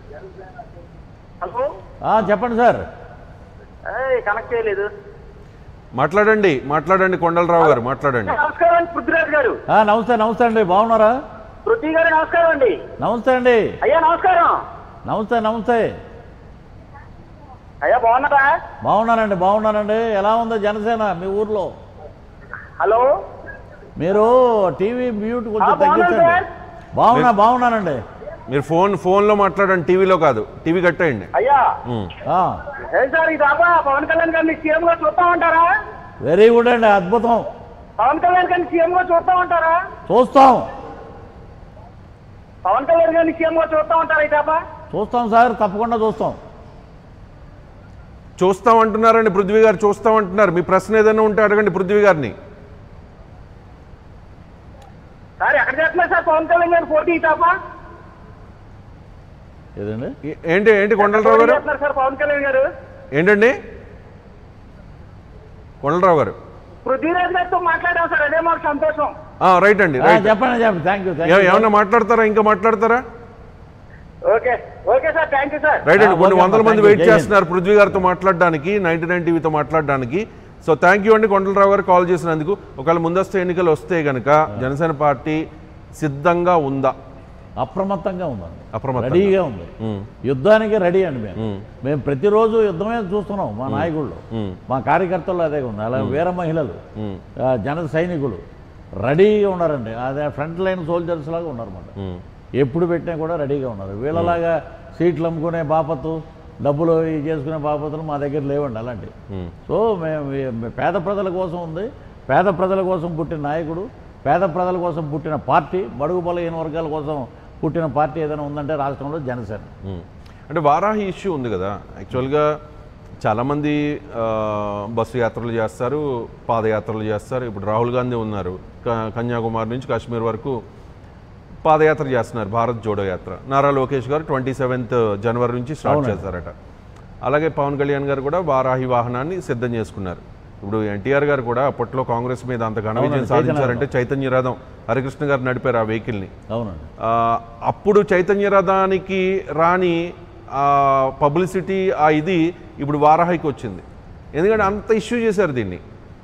హలో ఆ, చెప్పండి సార్ ఏయ్, కనెక్ట్ చేయలేదు మాట్లాడండి మాట్లాడండి కొండలరావు గారు మాట్లాడండి నమస్కారం అండి పృథ్వీరాజ్ గారు ఆ, నమస్తే నమస్తే అండి బాగున్నారా పృథ్వీ గారు నమస్కారం అండి నమస్తే అండి అయ్యా నమస్కారం నమస్తే నమస్తే అయ్యా బాగున్నారా బాగున్నానండి బాగున్నానండి ఎలా ఉందో జనసేన మీ ఊర్లో హలో మీరు టీవీ మ్యూట్ ఆ, కొంచెం బాగున్నాను తగ్గించండి సార్. బాగున్నా బాగున్నానండి మీరు ఫోన్ ఫోన్లో మాట్లాడండి టీవీలో కాదు టీవీ కట్టేయండి అయ్యా ఉమ్. ఆ, ఏం సార్ ఈ దాకా పవన్ కళ్యాణ్ గారిని సీఎం గా చూస్తామంటారా వెరీ గుడ్ అండి అద్భుతం పవన్ కళ్యాణ్ గారిని సీఎం గా చూస్తామంటారా చూస్తాం పవన్ కళ్యాణ్ గారిని సీఎం గా చూస్తామంటారా ఈ దాకా చూస్తాం సార్ తప్పకుండా చూస్తాం చూస్తామంటున్నారండి పృథ్వీ గారు చూస్తామంటున్నారు మీ ప్రశ్న ఏదైనా ఉంటే అడగండి పృథ్వీ గారిని సార్ ఎక్కడ చేస్తున్నారు సార్ పవన్ కళ్యాణ్ గారు పోటీ ఈ దాకా ఏదండి ఏ- ఏంటి ఏంటి కొండలరావు పోటీ గారు చేస్తున్నారు సార్ పవన్ కళ్యాణ్ గారు ఏంటండి కొండలరావు గారు పృథ్వీరాజ్ గారితో మాట్లాడాం సార్ అదే మాకు సంతోషం ఆ, రైట్ అండి ఆ, రైట్ చెప్పండి చెప్పండి థ్యాంక్ యూ ఏ- ఏమన్నా మాట్లాడతారా ఇంకా మాట్లాడతారా okay okay sir thank you sir right అండి ఆ, కొన్ని ఓకే వందల అమ్మా, మంది థాంక్యూ, వెయిట్ జై హింద్. చేస్తున్నారు పృథ్వీ గారితో మాట్లాడడానికి నైన్టీ నైన్ టీవీతో మాట్లాడడానికి సో థ్యాంక్ యూ అండి కొండలరావు గారు కాల్ చేసినందుకు ఒకవేళ ముందస్తు ఎన్నికలు వస్తే గనక జనసేన పార్టీ సిద్ధంగా ఉందా అప్రమత్తంగా ఉందండి అప్రమత్తంగా. రెడీగా ఉంది ఉమ్, యుద్ధానికి రెడీ అండి మేము ఉమ్, మేము ప్రతిరోజు యుద్ధమే చూస్తున్నాం మా నాయకుళ్ళు ఉమ్, మా కార్యకర్తలు అదే ఉంది అలా వీర మహిళలు ఉమ్, ఆ, జన సైనికులు రెడీగా ఉన్నారండి అదే ఫ్రంట్ లైన్ సోల్జర్స్ లాగా ఉన్నారన్నమాట ఉమ్, ఎప్పుడు పెట్టినా కూడా రెడీగా ఉన్నారు వీళ్ళలాగా సీట్లు అమ్ముకునే బాపత్తు డబ్బులు ఇవి చేసుకునే బాపత్తులు మా దగ్గర లేవండి అలాంటివి ఉమ్. సో మేము మేము పేద ప్రజల కోసం ఉంది పేద ప్రజల కోసం పుట్టిన నాయకుడు పేద ప్రజల కోసం పుట్టిన పార్టీ బడుగు బలహీన వర్గాల కోసం పుట్టిన పార్టీ ఏదైనా ఉందంటే రాష్ట్రంలో జనసేన ఉమ్. అంటే వారాహి ఇష్యూ ఉంది కదా యాక్చువల్గా చాలామంది ఆ, బస్సు యాత్రలు చేస్తారు పాదయాత్రలు చేస్తారు ఇప్పుడు రాహుల్ గాంధీ ఉన్నారు క- కన్యాకుమారి నుంచి కాశ్మీర్ వరకు పాదయాత్ర చేస్తున్నారు భారత్ జోడో యాత్ర నారా లోకేష్ గారు ట్వంటీ సెవెంత్ జనవరి నుంచి స్టార్ట్ అవునండి. చేస్తారట అలాగే పవన్ కళ్యాణ్ గారు కూడా వారాహి వాహనాన్ని సిద్ధం చేసుకున్నారు ఇప్పుడు ఎన్టీఆర్ గారు కూడా అప్పట్లో కాంగ్రెస్ మీద అంత ఘన విజయం అవునండి, సాధించారంటే చైతన్య రథం హరికృష్ణ గారు నడిపారు ఆ వెహికల్ని అవునండి ఆ, అప్పుడు చైతన్య రథానికి రాని ఆ పబ్లిసిటీ ఆ ఇది ఇప్పుడు వారాహికి వచ్చింది ఎందుకంటే అంత ఇష్యూ చేశారు దీన్ని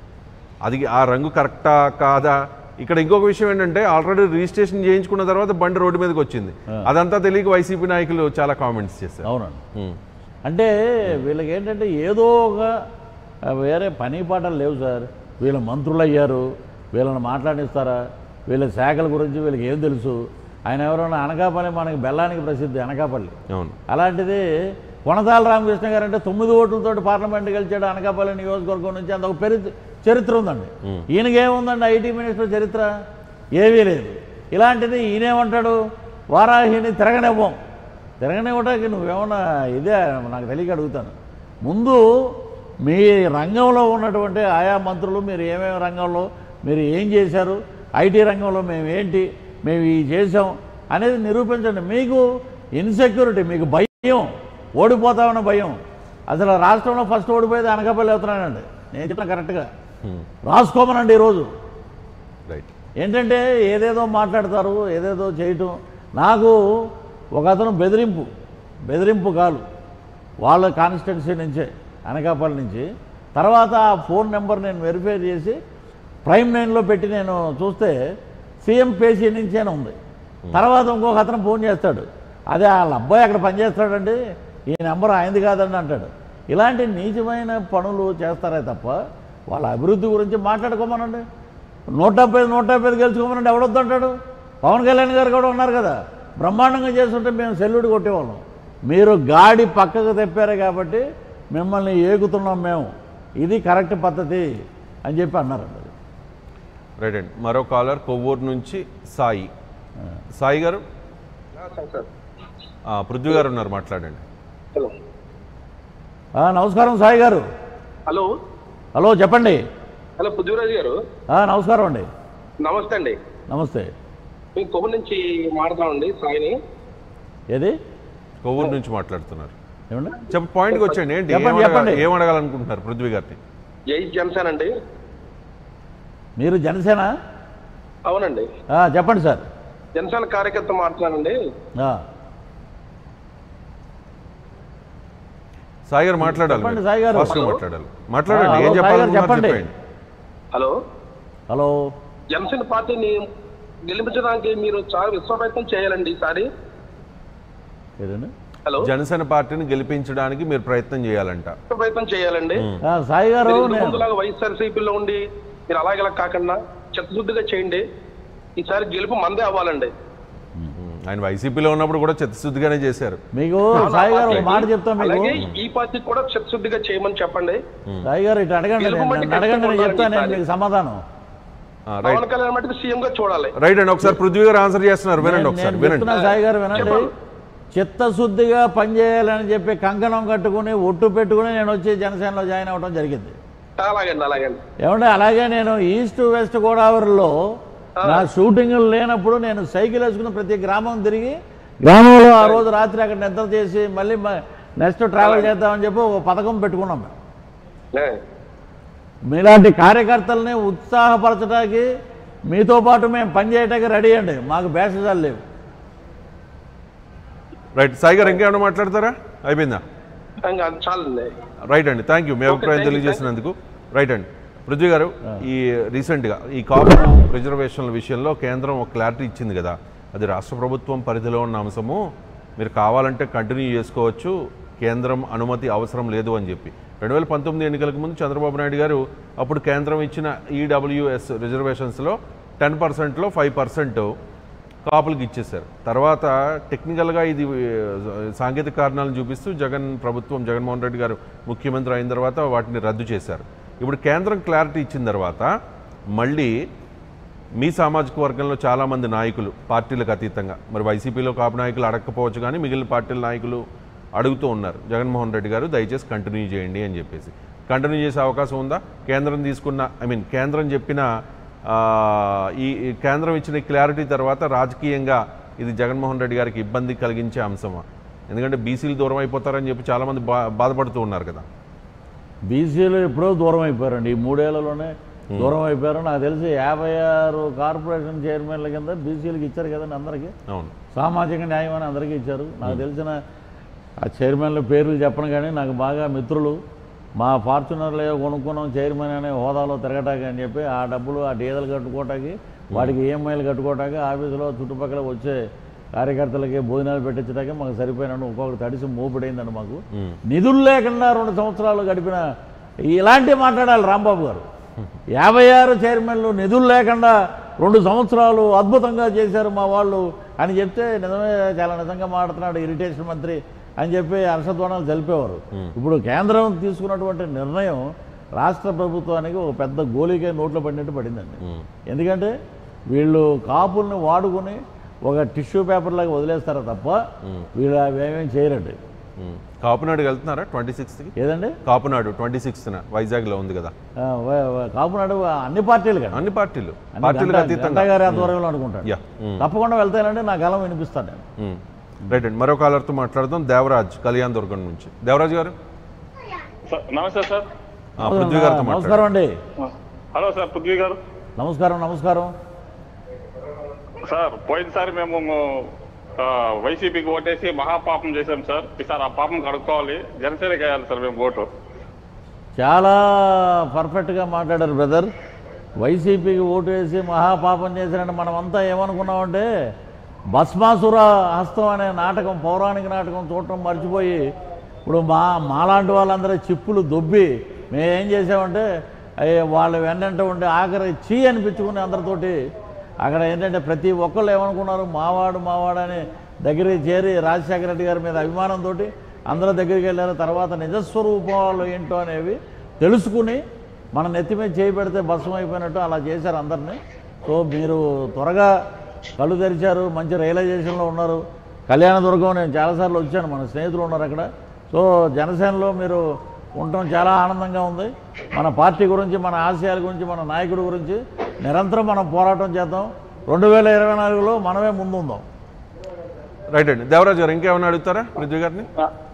అది ఆ రంగు కరెక్టా కాదా ఇక్కడ ఇంకొక విషయం ఏంటంటే ఆల్రెడీ రిజిస్ట్రేషన్ చేయించుకున్న తర్వాత బండి రోడ్డు మీదకి వచ్చింది అదంతా తెలియక వైసీపీ నాయకులు చాలా కామెంట్స్ చేశారు అవునండి ఉమ్, అంటే వీళ్ళకి ఏంటంటే ఏదో ఒక ఆ, వేరే పని పాటలు లేవు సార్ వీళ్ళ మంత్రులు అయ్యారు వీళ్ళని మాట్లాడిస్తారా వీళ్ళ శాఖల గురించి వీళ్ళకి ఏం తెలుసు ఆయన ఎవరైనా అనకాపల్లి మనకి బెల్లానికి ప్రసిద్ధి అనకాపల్లి అవును అలాంటిది కొనతాల రామకృష్ణ గారు అంటే తొమ్మిది ఓట్లతోటి పార్లమెంట్ గెలిచాడు అనకాపల్లి నియోజకవర్గం నుంచి అంత ఒక పెరి చరిత్ర ఉందండి ఈయనకేముందండి ఐటీ మినిస్టర్ చరిత్ర ఏమీ లేదు ఇలాంటిది ఈయనేమంటాడు వారాహిని తిరగనివ్వం తిరగనివ్వటానికి నువ్వేమన్నా ఇదే నాకు తెలియక అడుగుతాను ముందు మీ రంగంలో ఉన్నటువంటి ఆయా మంత్రులు మీరు ఏమేమి రంగంలో మీరు ఏం చేశారు ఐటీ రంగంలో మేము ఏంటి మేము ఇవి చేసాం అనేది నిరూపించండి మీకు ఇన్సెక్యూరిటీ మీకు భయం ఓడిపోతామన్న భయం అసలు రాష్ట్రంలో ఫస్ట్ ఓడిపోయేది అనకాపల్లి అవుతున్నానండి నేను చెప్పిన కరెక్ట్గా రాసుకోమనండి ఈరోజు రైట్ ఏంటంటే ఏదేదో మాట్లాడతారు ఏదేదో చేయటం నాకు ఒక అతను బెదిరింపు బెదిరింపు కాలు వాళ్ళ కాన్స్టిట్యున్సీ నుంచే అనకాపల్లి నుంచి తర్వాత ఆ ఫోన్ నెంబర్ నేను వెరిఫై చేసి ప్రైమ్ నైన్లో పెట్టి నేను చూస్తే సీఎం పేసీ నుంచేనే ఉంది తర్వాత ఇంకొక అతను ఫోన్ చేస్తాడు అదే వాళ్ళ అబ్బాయి అక్కడ పనిచేస్తాడండి ఈ నెంబర్ ఆయనది కాదండి అంటాడు ఇలాంటి నీచమైన పనులు చేస్తారే తప్ప వాళ్ళ అభివృద్ధి గురించి మాట్లాడుకోమనండి నూట డెబ్బై నూట డెబ్బై ఐదు గెలుచుకోమనండి ఎవడొద్దంటాడు పవన్ కళ్యాణ్ గారు కూడా ఉన్నారు కదా బ్రహ్మాండంగా చేస్తుంటే మేము సెల్యూట్ కొట్టేవాళ్ళం మీరు గాడి పక్కకు తెప్పారు కాబట్టి మిమ్మల్ని ఏగుతున్నాం మేము ఇది కరెక్ట్ పద్ధతి అని చెప్పి అన్నారండి అది. రైట్ అండి మరో కాలర్ కొవ్వూరు నుంచి సాయి సాయి గారు సార్ ఆ, పృథ్వీ గారు ఉన్నారు మాట్లాడండి హలో ఆ, నమస్కారం సాయి గారు హలో హలో చెప్పండి హలో పృథ్వీరాజ్ గారు ఆ, నమస్కారం అండి నమస్తే అండి నమస్తే మేము కొవ్వు నుంచి మాట్లాడతామండి సాయిని ఏది కొవ్వూరు నుంచి మాట్లాడుతున్నారు ఏమండి చెప్ప పాయింట్కి వచ్చేయండి ఏంటి చెప్పండి, ఏం అడగా- చెప్పండి. ఏం అడగాలనుకుంటున్నారు పృథ్వీ గారిని జై జనసేన అండి మీరు జనసేన అవునండి ఆ, చెప్పండి సార్ జనసేన కార్యకర్త మాట్లాడండి ఆ, సాయి గారు మాట్లాడాలి చెప్పండి, మీరు. సాయి గారు. ఫాస్ట్గా హలో. మాట్లాడాలి మాట్లాడండి ఆ, ఏం హలో, సాయి గారు చెప్పాలనుకుంటున్నారు చెప్పండి. చెప్పండి హలో హలో జనసేన పార్టీని గెలిపించడానికి మీరు చాలా విశ్వప్రయత్నం చేయాలండి ఈసారి ఏదండి హలో జనసేన పార్టీని గెలిపించడానికి మీరు ప్రయత్నం చేయాలంట విశ్వప్రయత్నం చేయాలండి ఆ, సాయి గారు మీరు ఇంతకు నేను ముందులాగా వైఎస్ఆర్సీపీలో ఉండి మీరు అలాగలా కాకుండా చిత్తశుద్ధిగా చేయండి ఈసారి గెలుపు మందే అవ్వాలండి ఆయన వైసీపీలో ఉన్నప్పుడు కూడా చిత్తశుద్ధిగానే చేశారు మీకు సాయి గారు ఒక మాట చెప్తాం మీకు అలాగే ఈ పార్టీకి కూడా చిత్తశుద్ధిగా చేయమని చెప్పండి సాయి గారు ఇటు అడగండి గెలుపు నేను- మట్టి నన్ను అడగండి నేను కష్టం చెప్తాను నేను ఉండాలి మీకు సమాధానం ఆ, రైట్ పవన్ కళ్యాణ్ మటుకు సీఎం గా చూడాలి రైట్ అండి ఒకసారి పృథ్వీ గారు ఆన్సర్ చేస్తున్నారు వినండి నేను- ఒకసారి నేను వినండి చెప్తున్నా సాయి గారు వినండి చెప్పండి. చిత్తశుద్ధిగా పనిచేయాలని చెప్పి కంకణం కట్టుకుని ఒట్టు పెట్టుకుని నేను వచ్చి జనసేనలో జాయిన్ అవ్వడం జరిగింది అలాగండి అలాగండి ఏమంటే అలాగే నేను ఈస్ట్ వెస్ట్ గోదావరిలో నా షూటింగ్లు లేనప్పుడు నేను సైకిల్ వేసుకుని ప్రతి గ్రామం తిరిగి గ్రామంలో ఆ రోజు రాత్రి అక్కడ నిద్ర చేసి మళ్ళీ నెక్స్ట్ ట్రావెల్ చేద్దామని చెప్పి ఒక పథకం పెట్టుకున్నాం మేము ఏ, మీలాంటి కార్యకర్తల్ని ఉత్సాహపరచడానికి మీతో పాటు మేము పనిచేయడానికి రెడీ అండి మాకు భేషజాలు లేవు రైట్ సాయి గారు ఇంకేమైనా మాట్లాడతారా అయిపోయిందా ఇంకా చాలండి రైట్ అండి థ్యాంక్ యూ మీ అభిప్రాయం thank you, తెలియజేసినందుకు రైట్ అండి పృథ్వీ గారు ఈ రీసెంట్గా ఈ కాపు రిజర్వేషన్ల విషయంలో కేంద్రం ఒక క్లారిటీ ఇచ్చింది కదా అది రాష్ట్ర ప్రభుత్వం పరిధిలో ఉన్న అంశము మీరు కావాలంటే కంటిన్యూ చేసుకోవచ్చు కేంద్రం అనుమతి అవసరం లేదు అని చెప్పి రెండు వేల పంతొమ్మిది ఎన్నికలకు ముందు చంద్రబాబు నాయుడు గారు అప్పుడు కేంద్రం ఇచ్చిన ఈడబ్ల్యూఎస్ రిజర్వేషన్స్లో టెన్ పర్సెంట్లో ఫైవ్ పర్సెంట్ కాపులకు ఇచ్చేశారు తర్వాత టెక్నికల్గా ఇది ఆ, సాంకేతిక కారణాలను చూపిస్తూ జగన్ ప్రభుత్వం జగన్మోహన్ రెడ్డి గారు ముఖ్యమంత్రి అయిన తర్వాత వాటిని రద్దు చేశారు ఇప్పుడు కేంద్రం క్లారిటీ ఇచ్చిన తర్వాత మళ్ళీ మీ సామాజిక వర్గంలో చాలామంది నాయకులు పార్టీలకు అతీతంగా మరి వైసీపీలో కాపు నాయకులు అడగకపోవచ్చు కానీ మిగిలిన పార్టీల నాయకులు అడుగుతూ ఉన్నారు జగన్మోహన్ రెడ్డి గారు దయచేసి కంటిన్యూ చేయండి అని చెప్పేసి కంటిన్యూ చేసే అవకాశం ఉందా కేంద్రం తీసుకున్న ఐ మీన్ కేంద్రం చెప్పిన ఆ, ఈ ఈ కేంద్రం ఇచ్చిన క్లారిటీ తర్వాత రాజకీయంగా ఇది జగన్మోహన్ రెడ్డి గారికి ఇబ్బంది కలిగించే అంశమా ఎందుకంటే బీసీలు దూరం అయిపోతారని చెప్పి చాలామంది బా బాధపడుతూ ఉన్నారు కదా బీసీలు ఎప్పుడో దూరం అయిపోయారండి ఈ మూడేళ్లలోనే దూరం అయిపోయారు నాకు తెలిసి యాభై ఆరు కార్పొరేషన్ చైర్మన్ల కింద బీసీలకు ఇచ్చారు కదండి అందరికీ అవును సామాజిక న్యాయం అని అందరికీ ఇచ్చారు నాకు తెలిసిన ఆ చైర్మన్ల పేర్లు చెప్పను కానీ నాకు బాగా మిత్రులు మా ఫార్చునర్లో కొనుక్కున్నాం చైర్మన్ అనే హోదాలో తిరగటానికి అని చెప్పి ఆ డబ్బులు ఆ డీజిల్ కట్టుకోవటానికి వాటికి ఈఎంఐలు కట్టుకోవటానికి ఆఫీసులో చుట్టుపక్కల వచ్చే కార్యకర్తలకి భోజనాలు పెట్టించడానికి మాకు సరిపోయినాడు ఒక్కొక్కటి తడిసి మోపిడైందండి మాకు నిధులు లేకుండా రెండు సంవత్సరాలు గడిపిన ఇలాంటివి మాట్లాడాలి రాంబాబు గారు యాభై ఆరు చైర్మన్లు నిధులు లేకుండా రెండు సంవత్సరాలు అద్భుతంగా చేశారు మా వాళ్ళు అని చెప్తే నిజమే చాలా నిజంగా మాట్లాడుతున్నాడు ఇరిటేషన్ మంత్రి అని చెప్పి హర్షధ్వానాలు తెలిపేవారు ఇప్పుడు కేంద్రం తీసుకున్నటువంటి నిర్ణయం రాష్ట్ర ప్రభుత్వానికి ఒక పెద్ద గోలికే నోట్లో పడినట్టు పడిందండి ఎందుకంటే వీళ్ళు కాపుల్ని వాడుకొని ఒక టిష్యూ పేపర్ లాగా వదిలేస్తారా తప్ప వీళ్ళు అవేమేం చేయరండి ఉమ్. కాపునాడు వెళ్తున్నారా ట్వంటీ సిక్స్త్కి ఏదండి కాపునాడు ట్వంటీ సిక్స్త్న వైజాగ్లో ఉంది కదా ఆ, వ- వ- కాపునాడు అన్ని పార్టీలు కదా అన్ని పార్టీలు అన్ని పార్టీలకు గంట- అతీతంగా గంటా గారి ఆధ్వర్యంలో అనుకుంటాను యా ఉమ్. తప్పకుండా వెళ్తానంటే నా గలం వినిపిస్తాను నేను ఉమ్. రైట్ అండి మరో కాలర్తో మాట్లాడదాం దేవరాజ్ కళ్యాణ్ దుర్గం నుంచి దేవరాజ్ గారు సార్ నమస్తే సార్ ఆ, పృథ్వీ గారితో నమస్కారం మాట్లాడండి అండి హలో సార్ పృథ్వీ గారు నమస్కారం నమస్కారం సార్ పోయినసారి మేము ఆ, వైసీపీకి ఓటేసి మహాపాపం చేశాం సార్ ఈసారి ఆ పాపం కడుక్కోవాలి జనసేనకి వేయాలి సార్ మేము ఓటు చాలా పర్ఫెక్ట్గా మాట్లాడారు బ్రదర్ వైసీపీకి ఓటు వేసి మహాపాపం చేశారంటే మనమంతా ఏమనుకున్నామంటే భస్మాసుర హస్తం అనే నాటకం పౌరాణిక నాటకం చూడటం మర్చిపోయి ఇప్పుడు మా మాలాంటి వాళ్ళందరూ చిప్పులు దొబ్బి మేము ఏం చేసామంటే అయ్యే వాళ్ళు వెన్నంటే ఉండే ఆఖరి చీ అనిపించుకుని అందరితోటి అక్కడ ఏంటంటే ప్రతి ఒక్కళ్ళు ఏమనుకున్నారు మావాడు మావాడు అని దగ్గరికి చేరి రాజశేఖర రెడ్డి గారి మీద అభిమానంతో అందరూ దగ్గరికి వెళ్ళారు తర్వాత నిజస్వరూపాలు ఏంటో అనేవి తెలుసుకుని మన నెత్తి మీద చేయి పెడితే భస్మం అయిపోయినట్టు అలా చేశారు అందరినీ సో మీరు త్వరగా కళ్ళు తెరిచారు మంచి రియలైజేషన్లో ఉన్నారు కళ్యాణదుర్గం నేను చాలాసార్లు వచ్చాను మన స్నేహితులు ఉన్నారు అక్కడ సో జనసేనలో మీరు ఉండటం చాలా ఆనందంగా ఉంది మన పార్టీ గురించి మన ఆశయాల గురించి మన నాయకుడి గురించి నిరంతరం మనం పోరాటం చేద్దాం రెండు వేల ఇరవై నాలుగులో మనమే ముందుందాం రైట్ అండి దేవరాజ్ గారు ఇంకేమైనా అడుగుతారా పృథ్వీ గారిని ఆ,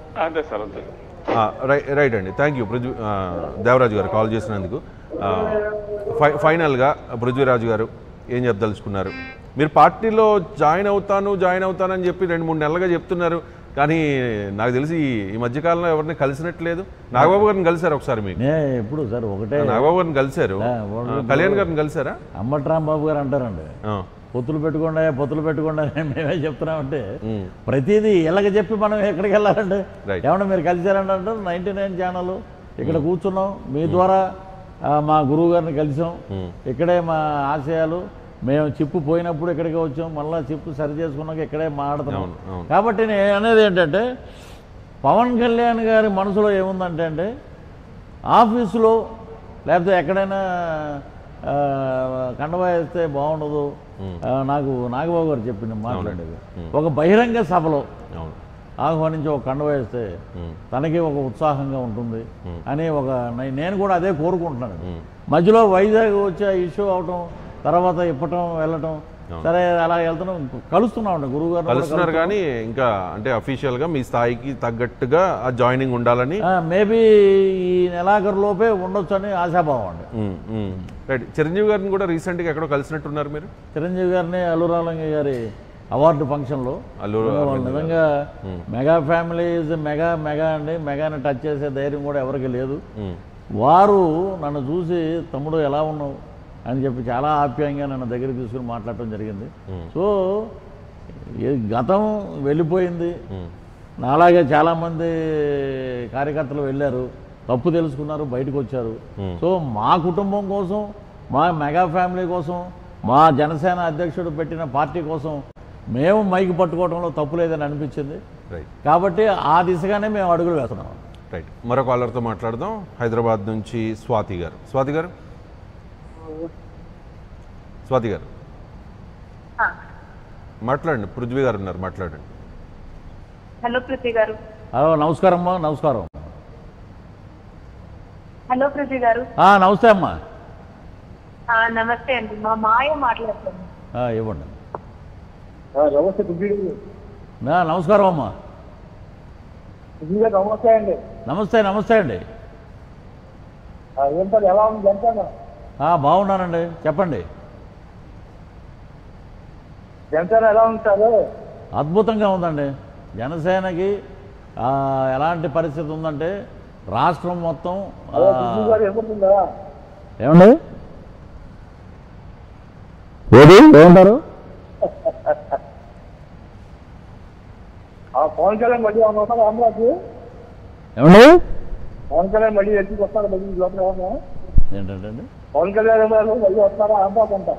అంతే సార్ అంతే ఆ, రై- రైట్ అండి థ్యాంక్ యూ పృథ్వీ ఆ, దేవరాజు గారు కాల్ చేసినందుకు ఆ, ఫై ఫైనల్గా పృథ్వీరాజు గారు ఏం చెప్పదలుచుకున్నారు మీరు పార్టీలో జాయిన్ అవుతాను జాయిన్ అవుతానని చెప్పి రెండు మూడు నెలలుగా చెప్తున్నారు కానీ నాకు తెలిసి ఈ- ఈ మధ్యకాలంలో ఎవరిని కలిసినట్లేదు నాగబాబు గారిని కలిశారు ఒకసారి మీకు నే ఎప్పుడు సార్ ఒకటే నాగబాబు గారిని కలిశారు ఆ, వాళ్ళు ఆ, కళ్యాణ్ గారిని కలిశారా అంబట్రామ్ బాబు గారు అంటారండి ఆ, పొత్తులు పెట్టుకుండా పొత్తులు పెట్టుకుండా అని మేమే చెప్తున్నామంటే ఉమ్, ప్రతిదీ ఇలాగ చెప్పి మనం ఎక్కడికి వెళ్ళాలండి Right. ఏమన్నా మీరు కలిసారంటే అంటారు నైంటీ నైన్ ఛానల్ ఇక్కడ కూర్చున్నాం మీ ద్వారా ఆ, మా గురువు గారిని కలిసాం ఉమ్, ఇక్కడే మా ఆశయాలు మేము చిప్పు పోయినప్పుడు ఇక్కడికి వచ్చాం మళ్ళీ చిప్పు సరి చేసుకున్నాక ఇక్కడే మాట్లాడుతున్నాం అవును, అవును. కాబట్టి నేను అనేది ఏంటంటే పవన్ కళ్యాణ్ గారి మనసులో ఏముందంటే అండి ఆఫీసులో లేకపోతే ఎక్కడైనా ఆ, కండవా వేస్తే బాగుండదు ఆ, నాకు నాగబాబు గారు చెప్పింది మాట్లాడేది ఒక బహిరంగ సభలో అవును ఆహ్వానించి ఒక కండ వేస్తే ఉమ్, తనకి ఒక ఉత్సాహంగా ఉంటుంది అని ఒక నే- నేను కూడా అదే కోరుకుంటున్నాను మధ్యలో వైజాగ్ వచ్చే ఇష్యూ అవటం తర్వాత ఇప్పటం వెళ్ళటం సరే అలా వెళ్తున్నాం కలుస్తున్నాం గురువు గారు కలుస్తున్నారు కానీ ఇంకా అంటే అఫీషియల్ గా మీ స్థాయికి తగ్గట్టుగా ఆ జాయినింగ్ ఉండాలని మేబీ ఈ నెలాఖరు లోపే ఉండొచ్చు అని ఆశాభావం అండి ఉమ్, ఉమ్. రైట్ చిరంజీవి గారిని కూడా రీసెంట్గా ఎక్కడో కలిసినట్టున్నారు మీరు చిరంజీవి గారిని అల్లురాలంగ గారి అవార్డు ఫంక్షన్లో అల్లూరు వాళ్ళు అరవింద్ గారు. నిజంగా mega family is mega mega అండి మెగాని టచ్ చేసే ధైర్యం కూడా ఎవరికి లేదు ఉమ్, వారు నన్ను చూసి తమ్ముడు ఎలా ఉన్నావు అని చెప్పి చాలా ఆప్యాయంగా నన్ను దగ్గరికి తీసుకుని మాట్లాడటం జరిగింది సో ఈ గతం వెళ్ళిపోయింది ఉమ్, నాలాగే చాలామంది కార్యకర్తలు వెళ్ళారు తప్పు తెలుసుకున్నారు బయటకు వచ్చారు సో మా కుటుంబం కోసం మా మెగా ఫ్యామిలీ కోసం మా జనసేన అధ్యక్షుడు పెట్టిన పార్టీ కోసం మేము మైకి పట్టుకోవడంలో తప్పు లేదని అనిపించింది రైట్ కాబట్టి ఆ దిశగానే మేము అడుగులు వేస్తున్నాం రైట్ మరో కాలర్తో మాట్లాడదాం హైదరాబాద్ నుంచి స్వాతి గారు స్వాతి గారు స్వాతి గారు మాట్లాడండి పృథ్వీ గారు ఉన్నారు మాట్లాడండి హలో పృథ్వీ గారు హలో నమస్కారం అమ్మా నమస్కారం హలో పృథ్వీ గారు ఆ, నమస్తే అమ్మా ఆ, నమస్తే అండి మా మాయ మాట్లాడుతుంది ఆ, ఇవ్వండి నమస్తే పృథ్వీ గారు. నా నమస్కారం అమ్మా పృథ్వీ గారు నమస్తే అండి నమస్తే నమస్తే అండి ఆ, ఏంటో ఎలా ఉంది జనసేన ఆ, బాగున్నానండి చెప్పండి జనసేన ఎలా ఉంటారు అద్భుతంగా ఉందండి జనసేనకి ఆ, ఎలాంటి పరిస్థితి ఉందంటే రాష్ట్రం మొత్తం ఆ, పృథ్వీ గారు ఎదుర్కొందా ఏమండి ఏది ఏమంటారు ఆ పవన్ కళ్యాణ్ మళ్ళీ ఏమన్నా వస్తారా ఆంధ్రాకి ఏమండి పవన్ కళ్యాణ్ మళ్ళీ ఎత్తుకు వస్తారా మళ్ళీ లోపల ఏమన్నా ఏంటంటే అండి పవన్ కళ్యాణ్ గారు మళ్ళీ వస్తారా ఆంధ్రాకి అంట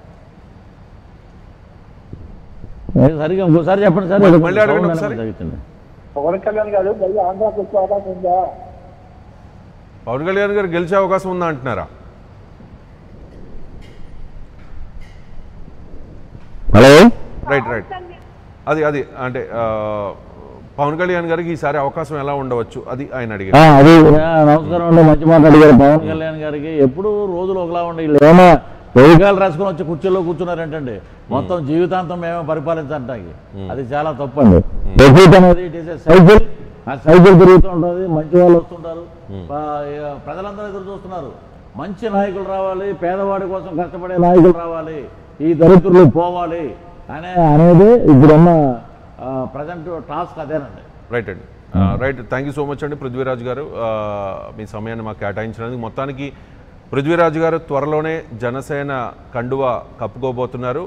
ఏ, సరిగా ఇంకోసారి చెప్పండి సార్ మళ్ళీ- మళ్ళీ అడగండి ఒకసారి. జరుగుతుంది. పవన్ కళ్యాణ్ గారు మళ్ళీ ఆంధ్రాకి వచ్చే అవకాశం ఉందా పవన్ కళ్యాణ్ గారు గెలిచే అవకాశం ఉందా అంటున్నారా హలో రైట్ రైట్ అది అది అంటే ఆ, పవన్ కళ్యాణ్ గారికి ఈసారి అవకాశం ఎలా ఉండవచ్చు అది ఆయన అడిగారు ఆ, అది ఆ, నమస్కారం అండి మంచి మాట అడిగారు పవన్ కళ్యాణ్ గారికి ఎప్పుడు రోజులు ఒకలా ఉండే వీళ్ళు ఏమో వెహికల్ రాసుకొని వచ్చి కుర్చీలో కూర్చున్నారంటండి మొత్తం జీవితాంతం మేమే పరిపాలించడానికి అది చాలా తప్పు అండి డెఫిట్ అనేది ఇట్ ఈస్ ఏ సైకిల్ ఆ సైకిల్ తిరుగుతూ ఉంటుంది మంచి వాళ్ళు వస్తుంటారు ఆ, ఇక ప్రజలందరూ ఎదురు చూస్తున్నారు మంచి నాయకులు రావాలి పేదవాడి కోసం కష్టపడే నాయకులు రావాలి ఈ దరిద్రులు పోవాలి అనే అనేది ఇప్పుడున్న ప్రజెంట్ టాస్క్ అదేనండి రైట్ అండి right thank you so much అండి పృథ్వీరాజ్ గారు ఆ, మీ సమయాన్ని మాకు కేటాయించినందుకు మొత్తానికి పృథ్వీరాజు గారు త్వరలోనే జనసేన కండువా కప్పుకోబోతున్నారు